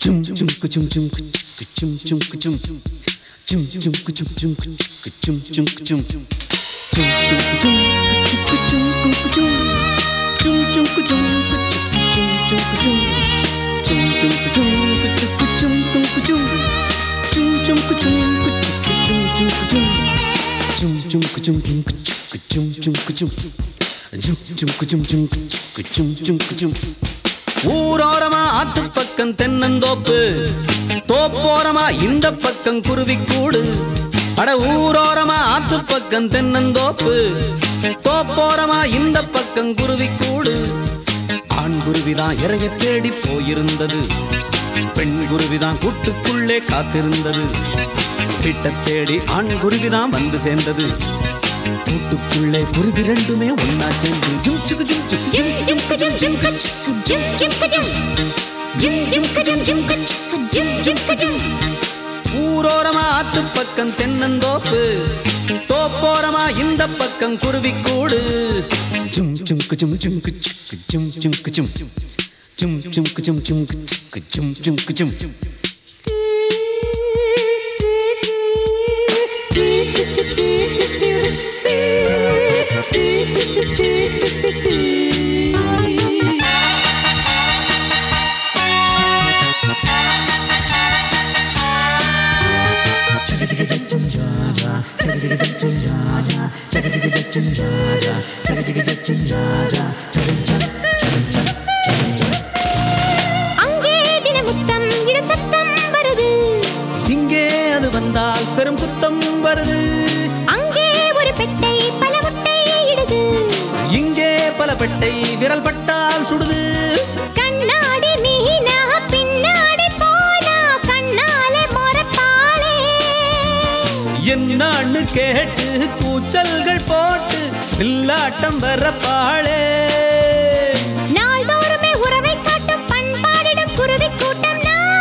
Jum jum ka jum jum ka jum jum ka jum jum jum ka jum jum ka jum jum ka jum jum jum ka jum ka jum ka jum jum jum ka jum ka jum ka jum jum jum ka jum ka jum ka jum jum ka jum ka jum jum jum ka jum jum jum ka jum jum ka jum jum ka jum jum jum ka jum jum ka jum jum ka jum ஊரோரமா ஆத்து பக்கம் தென்னந்தோப்பு தோப்போரமா இந்த பக்கம் குருவிக்கூடு அட ஊரோரமா ஆத்து பக்கம் தென்னந்தோப்பு தோப்போரமா இந்த பக்கம் குருவிக்கூடு ஆண் குருவிதான் இறைய தேடி போயிருந்தது பெண் குருவிதான் கூட்டுக்குள்ளே காத்திருந்தது கிட்ட தேடி ஆண் குருவிதான் வந்து சேர்ந்தது கூட்டுக்குள்ளே குருவி ரெண்டுமே ஒன்னா சேர்ந்து ஜும் சுக்கு ஜும் சுக்கு Jum jum ka jum jum ka jum jum ka jum jum jum ka jum jum ka jum jum ka jum ஊரோரமா ஆத்து பக்கம் தென்னந்தோப்பு தோப்போரமா இந்த பக்கம் குருவி கூடு ஜும் ஜும் கு ஜும் ஜும் கு சுக்கு ஜும் ஜும் கு ஜும் ஜும் ஜும் கு ஜும் ஜும் கு சுக்கு ஜும் ஜும் கு ஜும் அங்கே தினமுத்தம் இடம் சத்தம் வருது இங்கே அது வந்தால் பெரும் குத்தம் வருது அங்கே ஒரு பெட்டை பல முட்டை இடுது இங்கே பல பெட்டை விரல் பட்டால் சுடுது கண்ணாடி மீனா பின்னாடி போனா கண்ணாலே மொரப்பாளே என்னான்னு கேட்டு கூச்சல்கள் போட்டு வில்லாட்டம் வரப்பாளே நாள்தோறுமே உறவை காட்டும் பண்பாடிடும் குருவி கூட்டம்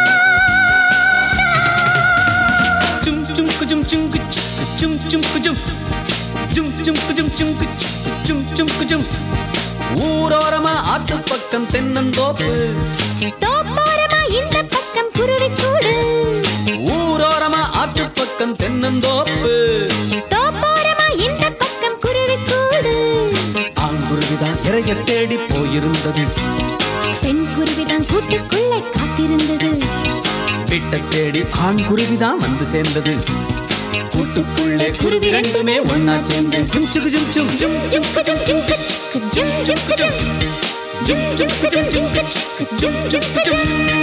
Chum chum ku chum chum ku chum chum ku chum chum chum ku chum chum ku chum chum ku chum ஊரோரமா ஆத்து பக்கம் தென்னந்தோப்பு தோப்போரமா இந்த பக்கம் குருவி கூடு ஊரோரமா ஆத்து பக்கம் தென்னந்தோப்பு தோப்போரமா இந்த பக்கம் குருவி கூடு ஆண்குருவிதான் இறைய தேடி போயிருந்தது பெண் குருவிதான் கூட்டுக்குள்ளே காத்திருந்தது வீட்டை தேடி ஆண்குருவிதான் வந்து சேர்ந்தது கூட்டுக்குள்ளே குருவி ரெண்டுமே ஒன்னா சேர்ந்து ஜும் சுகு ஜும் சும் ஜும் ஜும் ஜும் ஜும் ஜும் ஜும் ஜும் ஜும் ஜும் ஜும் ஜும் ஜும் ஜும் ஜும்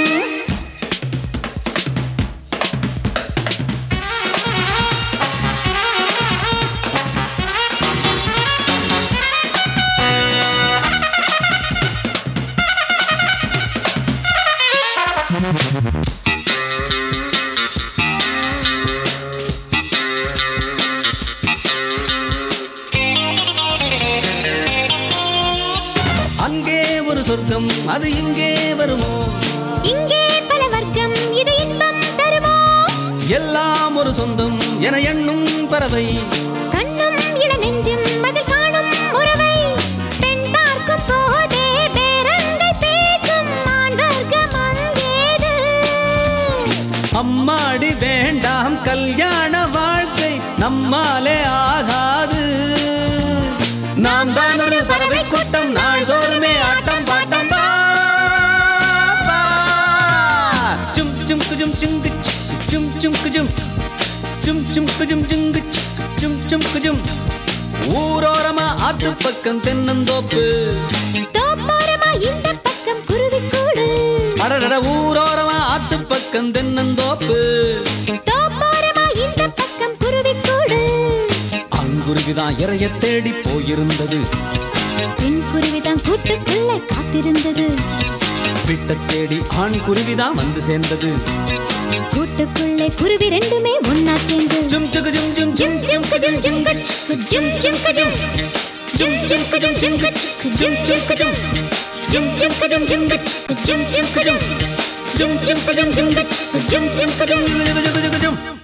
அங்கே ஒரு சொர்க்கம் அது இங்கே வருமோ இங்கே பல வர்க்கம் இது இன்பம் தருமோ எல்லாம் ஒரு சொந்தம் என எண்ணும் பறவை கண்ணும் இள நெஞ்சும் அதில் காணும் உறவை பெண் பார்க்கும் போதே பேரங்கை பேசும் ஆண் வர்க்கம் அங்கேது அம்மாடி வேண்டாம் கல்யாண வாழ்க்கை நம்மாலே ஆகாது நாம் தான் ஒரு பறவை கூட்டம் நாள்தோறுமே ஆட்டம் பாட்டம் பா, பா. சும் சும் குஜும் சுங்கு சும் சும் குஜும் சும் சும் குஜும் சுங்கு சும் சும் குஜும் ஊரோரமா ஆத்து பக்கம் தென்னந்தோப்பு தோப்போரமா இந்த பக்கம் குருவி கூடு அடடட ஊரோரமா ஆத்து பக்கம் தென்னந்தோப்பு தோப்போரமா இந்த பக்கம் குருவி கூடு ஆண்குருவிதான் இறைய தேடி போயிருந்தது பெண் குருவிதான் கூட்டுக்குள்ளே காத்திருந்தது விட்ட தேடி ஆண் குருவிதான் வந்து சேர்ந்தது கூட்டுக்குள்ளே குருவி ரெண்டுமே ஒன்னா சேர்ந்து ஜும் சுகு ஜும் ஜும் ஜிம் ஜிம் கஜம் ஜிம் கச் ஜிம் ஜிம் கஜம் ஜிம் ஜிம் கஜம் ஜிம் கச் ஜிம் ஜிம் கஜம் ஜிம் ஜிம் கஜம் ஜிம் கச் ஜிம் ஜிம் கஜம் ஜிம் ஜிம் கஜம் ஜிம் கச் ஜிம் ஜிம் கஜம் ஜுகு ஜுகு ஜுகு ஜுகு ஜும்